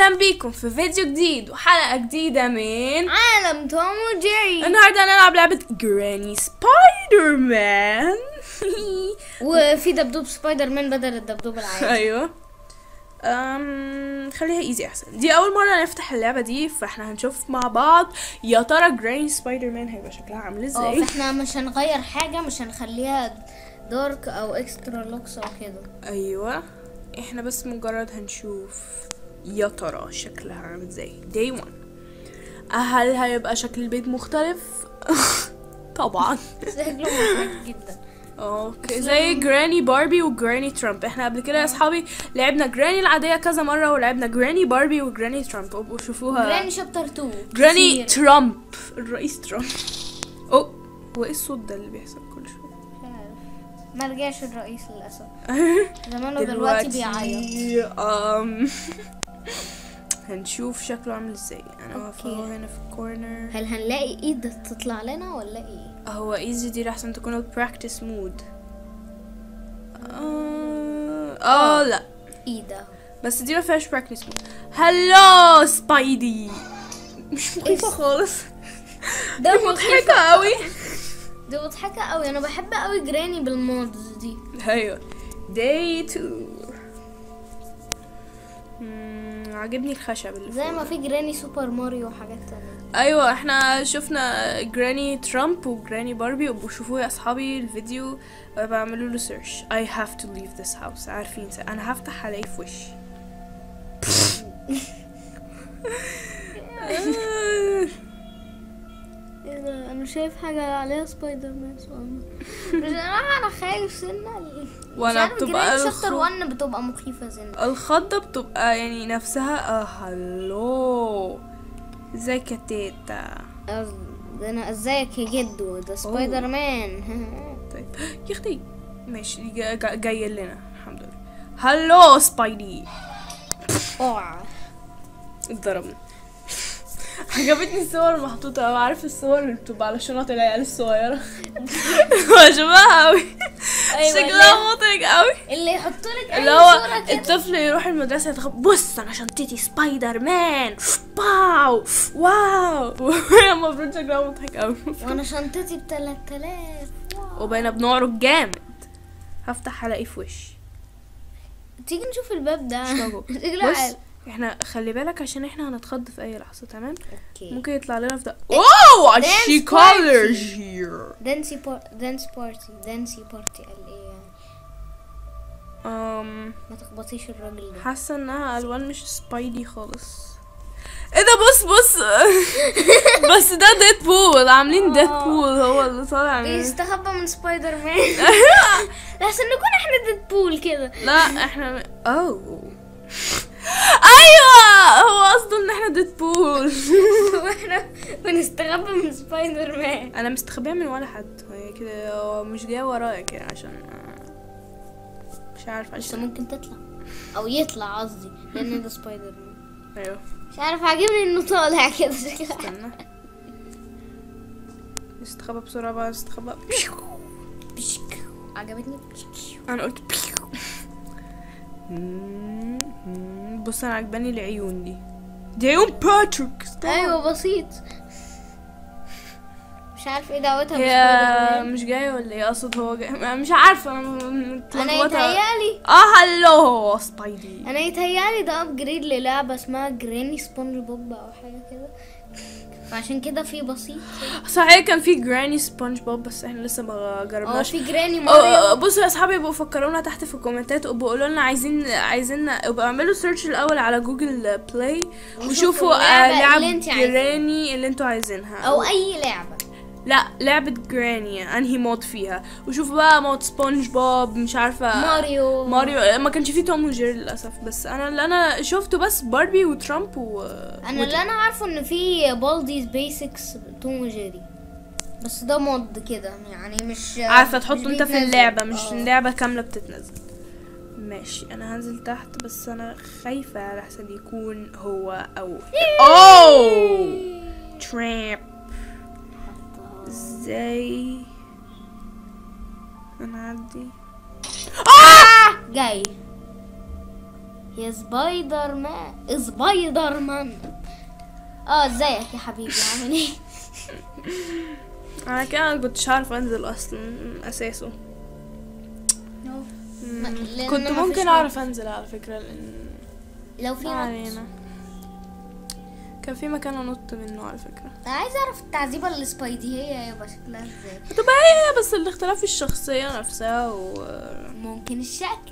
اهلا بيكم في فيديو جديد وحلقه جديده من عالم توم وجيري النهارده هنلعب لعبه جراني سبايدر مان وفي دبدوب سبايدر مان بدل الدبدوب العادي ايوه أم خليها ايزي احسن دي اول مره نفتح اللعبه دي فاحنا هنشوف مع بعض يا ترى جراني سبايدر مان هيبقى شكلها عامل اه ازاي فاحنا مش هنغير حاجة مش هنخليها دارك او اكسترا لوكس او كده ايوه احنا بس مجرد هنشوف يا ترى شكلها عامل ازاي داي 1 هل هيبقى شكل البيت مختلف طبعا شكله مضحك جدا اوكي زي جراني باربي وجراني ترامب احنا قبل كده يا اصحابي لعبنا جراني العاديه كذا مره ولعبنا جراني باربي وجراني ترامب ابقوا شوفوها جراني شابتر 2 جراني كتير. ترامب الرئيس ترامب اوه هو ايه الصوت ده اللي بيحصل كل شويه مش عارف. ما رجعش الرئيس للاسف زمانه دلوقتي بيعيط أم هنشوف شكله عامل ازاي انا واقفه أوكي. أهو هنا في الكورنر هل هنلاقي ايد تطلع لنا ولا ايه هو ايزي دي احسن تكون البراكتس مود اه لا ايد اهو بس دي ما فيهاش براكتس مود هلو سبايدي مش مخيفه خالص ده مضحكه قوي دي مضحكة قوي انا بحب قوي جراني بالمودز دي ايوه داي 2 مم، عاجبني الخشب اللي زي فوق ما ده. في جراني سوبر ماريو وحاجات تانية ايوه احنا شفنا جراني ترامب وجراني باربي وابقوا شوفوا يا اصحابي الفيديو بعملوا له سيرش I have to leave this house عارفين س- انا هفتح عليه في وشي ايه ده انا شايف حاجة عليها سبايدر مان سؤال بصراحة انا خايف سنة وانا بتبقى شابتر الخ... 1 بتبقى مخيفة سنة الخضة بتبقى يعني نفسها اه هلو ازيك يا تيتا أز- ده انا ازيك يا جدو ده سبايدر مان طيب يا اختي ماشي جا- جا- جاي لنا الحمد لله هلو سبايدي اوعى اتضربنا عجبتني الصور المحطوطة أوي عارف الصور اللي بتبقى على شنط العيال الصغيرة شبهها أوي أيوة، شكلها مضحك أوي اللي يحطوا لك اللي اي هو صورة كده الطفل يروح المدرسة يتخب بص أنا شنطتي سبايدر مان واو واو وهي المفروض شكلها مضحك أوي وانا شنطتي ب 3000 واو. وبقينا بنعرج جامد هفتح هلاقي في وشي تيجي نشوف الباب ده مش موجود. شكله بص عادي. احنا خلي بالك عشان احنا هنتخض في أي لحظة تمام اوكي ممكن يطلع لنا في ده اوه I Dance see party. colors here دانسي بار... دانس بارتي دانسي بارتي قال ايه يعني um, ما تخبطيش الراجل ده حاسه انها الوان مش سبايدي خالص ايه ده بص بص بس ده ديد بول عاملين ديد بول هو اللي طالع من بيستخبى من سبايدر مان لحسن نكون احنا ديد بول كده لا احنا اوه ايوه هو قصده ان احنا ديد بول واحنا بنستخبى من سبايدر مان انا مستخبيه من ولا حد هي كده هو مش جاي ورايا كده عشان مش عارفه بس عشان ممكن تطلع او يطلع قصدي لان ده سبايدر مان ايوه مش عارف عاجبني انه طالع كده شكله استنى نستخبى بسرعه بقى نستخبى بشك. عجبتني بشك. انا قلت بيو مم، بص انا عجباني العيون دي دي عيون باتريك stop. ايوه بسيط مش عارف ايه دعوتها هي بسبايدر مان مش جاية ولا ايه اقصد هو جاي ما- مش عارفة انا م- انا متلخبطة. يتهيالي اه هلو سبايدي انا يتهيالي ده ابجريد للعبه اسمها جراني سبونج بوب او حاجه كده فعشان كده في بسيط صحيح كان في جراني سبونج بوب بس احنا لسه ما اه جربناش في جراني اه، ماريو بصوا يا اصحابي ابقوا فكرونا تحت في الكومنتات وابقوا قولوا لنا عايزين عايزين ابقوا اعملوا سيرش الاول على جوجل بلاي وشوفوا آه، اللعبة لعب اللي انت عايزينها. جراني اللي انتوا عايزينها او اي لعبه لا لعبة جراني انهي مود فيها وشوف بقى مود سبونج بوب مش عارفة ماريو ماريو ما كانش فيه توم وجيري للاسف بس انا اللي انا شفته بس باربي وترامب و انا اللي انا عارفه ان في بالديز بيسكس توم وجيري بس ده مود كده يعني مش عارفه مش تحطه انت في بيتنزل. اللعبه مش اه. اللعبه كامله بتتنزل ماشي انا هنزل تحت بس انا خايفه لحسن يكون هو او اوه ترامب ازاي انا عندي آه! جاي يا سبايدر مان سبايدر مان اه ازيك يا حبيبي عامل ايه انا كده ما كنتش عارف انزل اصلا اساسه ما- لأن كنت ما فيش ممكن وقت. اعرف انزل على فكرة لان لو في ما وقت. علينا كان في مكان انط منه على فكرة انا عايزه اعرف التعذيبه السبايدي هي هيبقى شكلها ازاي هتبقى هي بس الاختلاف في الشخصية نفسها و ممكن الشكل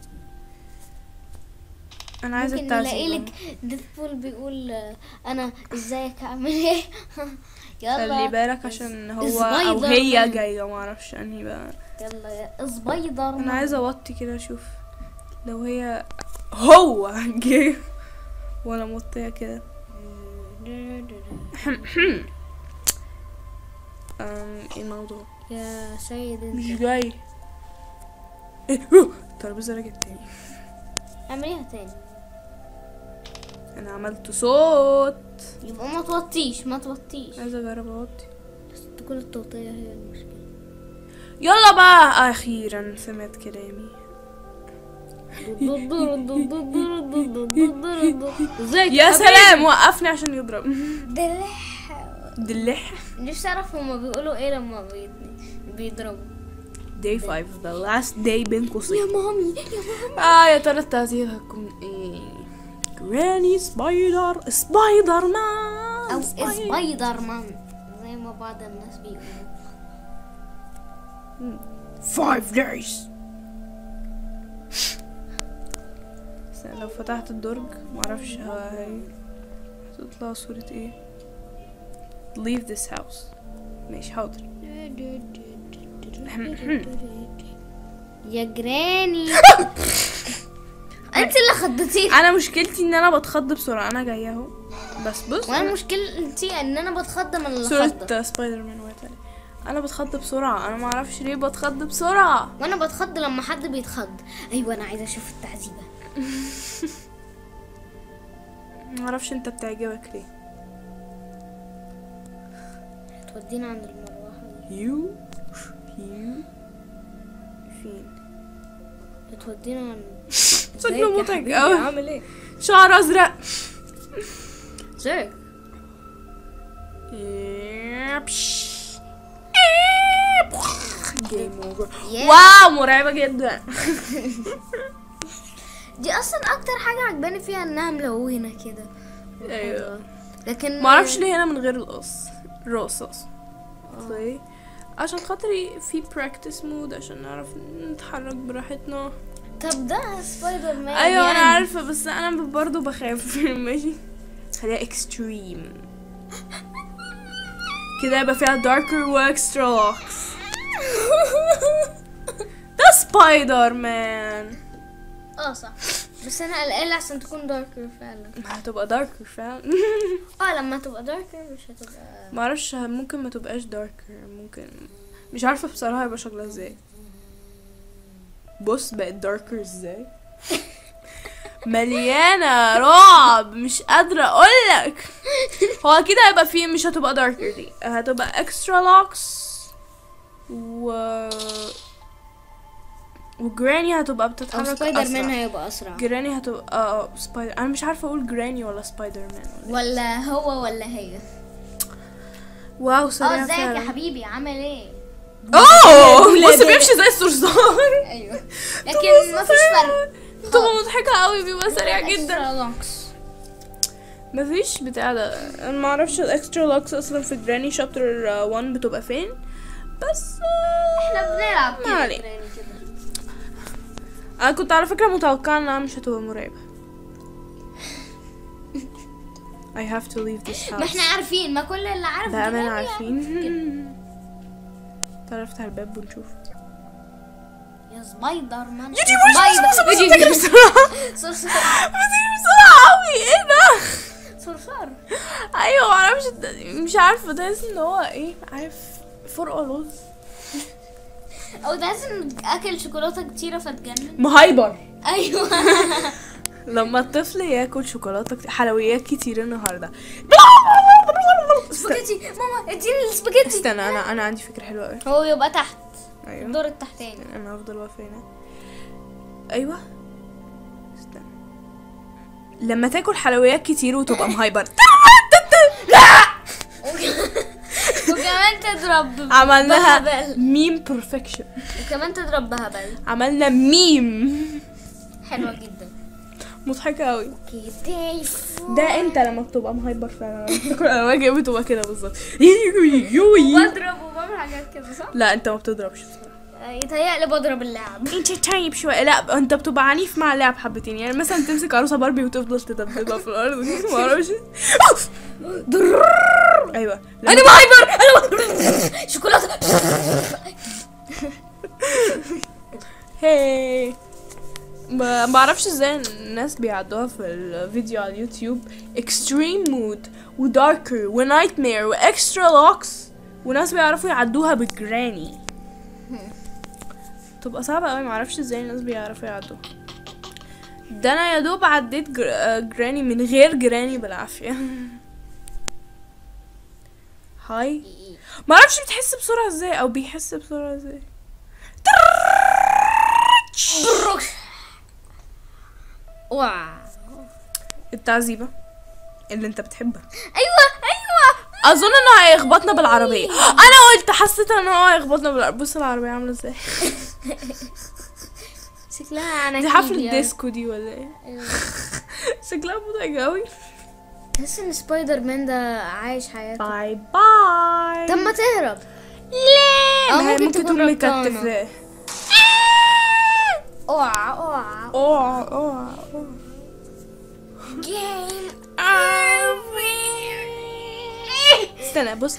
انا عايزة ممكن نلاقي التعذيب لك ديدبول بيقول آه، انا ازيك اعمل ايه يلا خلي بالك عشان هو او سبايدر هي مان. جاية ما اعرفش انهي بقى يلا يا سبايدر انا مان. عايزة اوطي كده اشوف لو هي هو جه وانا موطية كده أم، ايه الموضوع يا سيد مش انت جاي ايه أوه، الترابيزة رجعت تاني اعمليها تاني انا عملت صوت يبقى ما توطيش ما توطيش عايزة اجرب اوطي بس تكون التوطية هي المشكلة يلا بقى اخيرا سمعت كلامي ازيك يا حبيبي؟ سلام وقفني عشان يضرب دلح دلح نفسي اعرف هما بيقولوا ايه لما بيض- بيضربوا day 5 the last day بين قوسين يا مامي يا مامي اه يا ترى التعذيب هتكون ايه جراني سبايدر سبايدر مان او سبايدر مان زي ما بعض الناس بيقولوا five days بس لو فتحت الدرج معرفش هاي هتطلع صورة ايه leave this house ماشي حاضر يا جراني انت اللي خضتيني انا مشكلتي ان انا بتخض بسرعة انا جاية اهو بس بص وانا مشكلتي ان انا بتخض من اللي صورة خض سبايدر مان وقعت عليه. انا بتخض بسرعة انا معرفش ليه بتخض بسرعة وانا بتخض لما حد بيتخض ايوه انا عايزه اشوف التعذيبه معرفش انت بتعجبك ليه تودينا عند المروحه دي يو يو فين بتودينا عند شكله ازيك يا مضحك حبيبي؟ قوي عامل ايه شعر ازرق ازيك جيم اوفر Yeah. واو مرعبة جدا دي اصلا اكتر حاجه عجباني فيها انها ملونه كده ايوه لكن معرفش ليه هنا من غير القص الرصاص طيب عشان خاطري في براكتس مود عشان نعرف نتحرك براحتنا طب ده سبايدر مان ايوه انا يعني. عارفه بس انا برضو بخاف ماشي خليها اكستريم كده يبقى فيها داركر واكسترا لوكس ده سبايدر مان اه صح بس انا قلقانه عشان تكون داركر فعلا هتبقى داركر فعلا اه لما تبقى داركر مش هتبقى معرفش ممكن ما تبقاش داركر ممكن مش عارفه بصراحه هيبقى شكلها ازاي بص بقت داركر ازاي مليانه رعب مش قادره اقولك هو اكيد هيبقى فيه مش هتبقى داركر دي هتبقى اكسترا لوكس و وجراني هتبقى او بتتحرك سبايدر مان أسرع. هيبقى اسرع جراني هتبقى اه سبايدر انا مش عارفه اقول جراني ولا سبايدر مان ولا ولا هو ولا هي واو اه سريع ازيك فعلا يا حبيبي عامل ايه اوه بص بيمشي زي الصرصار ايوه لكن ما فيش فرق بتبقى مضحكة قوي بيبقى سريع جدا Extra longs. مفيش بتاع ده انا معرفش الاكسترا لوكس اصلا في جراني شابتر 1 بتبقى فين بس آه، احنا بنلعب ما كده علينا. جراني كده انا كنت على فكرة متوقعة انها مش هتبقى مرعبة I have to leave this ما house احنا عارفين ما كل اللي عارف بأمان جراني عارفين تعالى افتح الباب ونشوف يا سبايدر مان يا دي بص بص بص بص سبايدر. بتجري بسرعة صرصار بتجري بسرعة قوي ايه ده صرصار ايوه معرفش مش عارفة تحس ان هو ايه عارف فرقة لوز او ده لازم اكل شوكولاته كتيره فتجنن مهايبر ايوه لما الطفل ياكل شوكولاته كتير حلويات كتير النهارده سباجيتي ماما اديني السباجيتي استنى انا انا عندي فكره حلوه قوي هو يبقى تحت ايوه الدور التحتاني انا هفضل واقفه هنا ايوه استنى لما تاكل حلويات كتير وتبقى مهايبر وكمان تضرب عملناها بهبل ميم بيرفكشن وكمان تضرب بهبل عملنا ميم حلوة جدا مضحكة قوي كده ده انت لما بتبقى مهايبر فعلا لما بتاكل حلويات بتبقى كده بالظبط يوي يوي. بضرب وبعمل حاجات كده صح؟ لا انت ما بتضربش بصراحة. يتهيألي بضرب اللاعب انت طيب شويه لا انت بتبقى عنيف مع اللعب حبتين يعني مثلا تمسك عروسه باربي وتفضل تدبدبها في الارض ما اعرفش ايوه لما- انا مهايبر انا شوكولاته هي ما ما اعرفش ازاي الناس بيعدوها في الفيديو على اليوتيوب extreme mood وداركر ونايتمير واكسترا لوكس وناس بيعرفوا يعدوها بالجراني تبقى صعبة قوي معرفش ازاي الناس بيعرفوا يعدوها ده انا يا دوب عديت جر... آه، جراني من غير جراني بالعافية هاي معرفش بتحس بسرعة ازاي او بيحس بسرعة ازاي واو التعذيبة اللي انت بتحبها ايوه ايوه اظن انه هيخبطنا بالعربيه انا قلت حسيت ان هو هيخبطنا بالعربيه بص العربيه عامله ازاي شكلها انا دي حفله ديسكو دي ولا ايه شكلها مضحك قوي تحس ان سبايدر مان ده عايش حياته باي باي طب ما تهرب ليه أو ما هي ممكن ممكن تكون تكون ربطانة. مكتفاه اوعى اوعى اوعى اوعى اوعى جيم استنى بص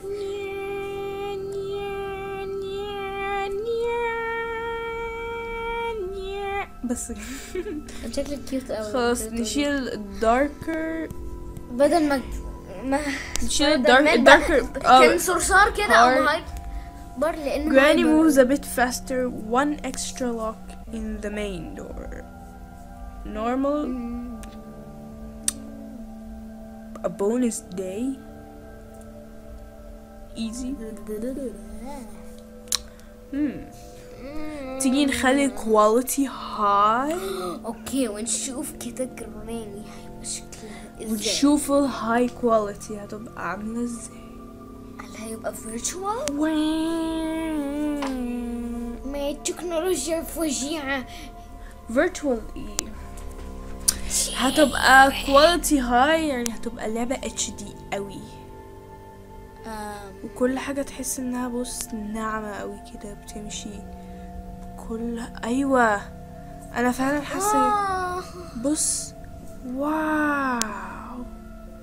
بس كده. شكلك كيوت قوي خلاص نشيل الداركر بدل ما ما نشيل سبايدر الدارك مان ده الداركر كان صرصار كده او هارد. هايبر بر لانه Granny هايبر. moves a bit faster, one extra lock in the main door. Normal. A bonus day. Easy. Hmm. تيجي نخلي quality high اوكي ونشوف كده جراني هيبقى شكلها ازاي ونشوف ال high quality هتبقى عاملة ازاي هل هيبقى فيرتشوال واو. ما التكنولوجيا فظيعة virtual ايه هتبقى quality high يعني هتبقى اللعبة HD قوي آم، وكل حاجة تحس انها بص ناعمة قوي كده بتمشي كل ايوه انا فعلا حاسة آه. بص واو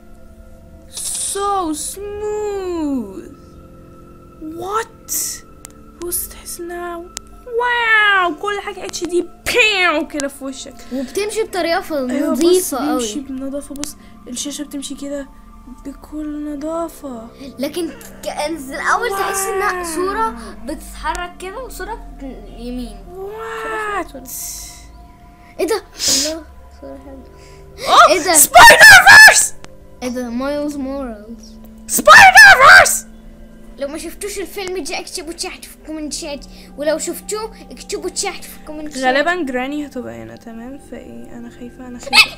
so smooth what بص تحس انها واو كل حاجة اتش دي بيو كده في وشك وبتمشي بطريقة ف- ايوه بص نظيفة بيمشي قوي بنظافة بص الشاشة بتمشي كده بكل نظافة لكن كان في الاول تحس انها صورة بتتحرك كده وصورة يمين وات ايه ده الله صورة حلوة Oh, إيه ده؟ سبايدر فيرس ايه ده مايلز مورالز سبايدر فيرس لو ما شفتوش الفيلم ده اكتبوا تحت في الكومنتات ولو شفتوه اكتبوا تحت في الكومنتات غالبا جراني هتبقى هنا تمام فايه انا خايفة انا خايفة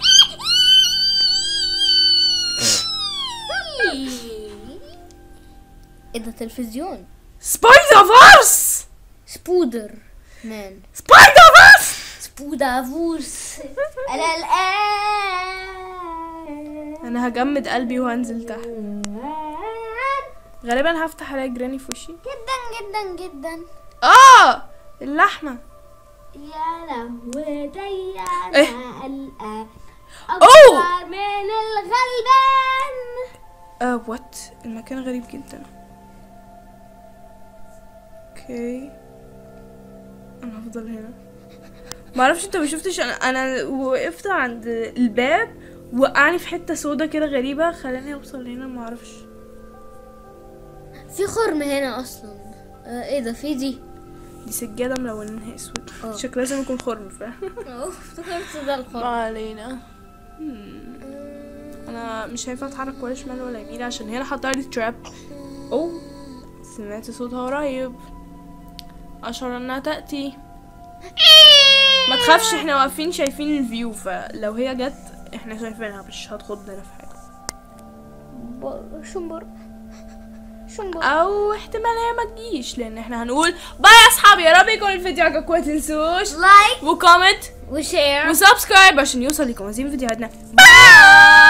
ايه ده تلفزيون سبايدر فيرس سبودر مان سبايدر فيرس سبودافورس انا الان انا هجمد قلبي وهنزل تحت غالبا هفتح الاقي جراني في وشي جدا جدا جدا اه اللحمة يا لهوتي إيه؟ انا الان أوه. اكبر من الغلبان اه وات المكان غريب جدا اوكي انا هفضل هنا معرفش انت ما شفتش انا انا وقفت عند الباب وقعني في حته سودا كده غريبه خلاني اوصل هنا معرفش في خرم هنا اصلا آه ايه ده في دي دي سجاده ملونها اسود اه. شكلها لازم يكون خرم فعلا اه افتكرت ده الخرم ما علينا Hmm. انا مش هينفع اتحرك ولا شمال ولا يمين عشان هنا حاطه لي تراب اوه سمعت صوتها قريب اشعر انها تاتي ما تخافش احنا واقفين شايفين الفيو فلو هي جت احنا شايفينها مش هتخضنا في حاجه ب- شنبر شنبر او احتمال هي ما تجيش لان احنا هنقول باي يا اصحابي يا رب يكون الفيديو عجبكم ما تنسوش لايك وكومنت وشير وسبسكرايب عشان يوصل لكم مزيد من فيديوهاتنا باي